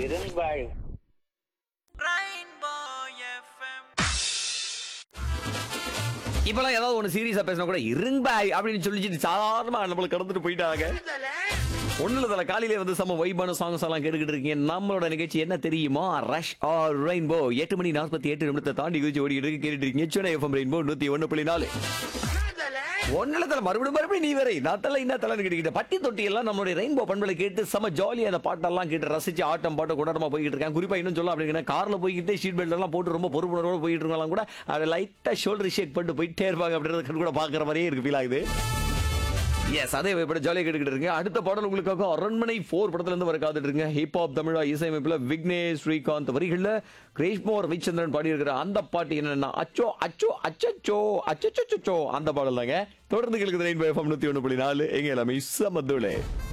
இரும்பாய் இப்பெல்லாம் ஏதாவது ஒன்று சீரியஸா பேசினா கூட இருங்பாய் அப்படின்னு சொல்லிட்டு சாதாரணமா நம்மள கடந்துட்டு போயிட்டாங்க ஒண்ணுல தல காலையிலே வந்து செம்ம வைபான சாங்ஸ் எல்லாம் கேட்டுக்கிட்டு இருக்கீங்க நம்மளோட நிகழ்ச்சி என்ன தெரியுமா ரஷ் ஆர் ரெயின்போ எட்டு மணி நாற்பத்தி எட்டு நிமிடத்தை தாண்டி குதிச்சு ஓடிக்கிட்டு இருக்கு கேட்டுட்டு இருக்கீங்க சென்னை எஃப்எம் ரெயின்போ நூத்தி ஒண்ணு புள்ளி நாலு ஒன்னுல தல மறுபடியும் மறுபடியும் நீ வேற நான் தலை என்ன தலை கேட்டுக்கிட்ட பட்டி தொட்டி எல்லாம் நம்மளுடைய ரெயின்போ பண்பலை கேட்டு செம ஜாலியா அந்த பாட்டெல்லாம் கேட்டு ரசிச்சு ஆட்டம் பாட்டு கொண்டாடமா போய்கிட்டு இருக்கேன் குறிப்பா இன்னும் சொல்ல அப்படிங்கிற கார்ல போய்கிட்டு ஷீட் பெல்ட் எல்லாம் போட்டு ரொம்ப பொறுப்புணர்வோட போயிட்டு இருக்கலாம் கூட அதை லைட்டா ஷோல்டர் ஷேக் பண்ணிட்டு போயிட்டே இருப்பாங்க அப்படின்றது கூட பாக்குற மாதிரியே இருக்கு ஃபீல் ஆகுது எஸ் அதே இப்படி ஜாலியாக கேட்டுக்கிட்டு இருக்கீங்க அடுத்த பாடல் உங்களுக்காக அரண்மனை ஃபோர் படத்துல இருந்து வர காத்துட்டு இருங்க ஹிப் ஹாப் தமிழா இசையமைப்புல விக்னேஷ் ஸ்ரீகாந்த் வரிகள்ல கிரேஷ்மோர் ரவிச்சந்திரன் பாடியிருக்கிற அந்த பாட்டு என்னன்னா அச்சோ அச்சோ அச்சச்சோ அச்சச்சோ அந்த பாடல் தாங்க தொடர்ந்து கேட்குது நைன் பை எஃப்எம் நூத்தி ஒன்று புள்ளி நாலு எங்க எல்லாமே சமதுளே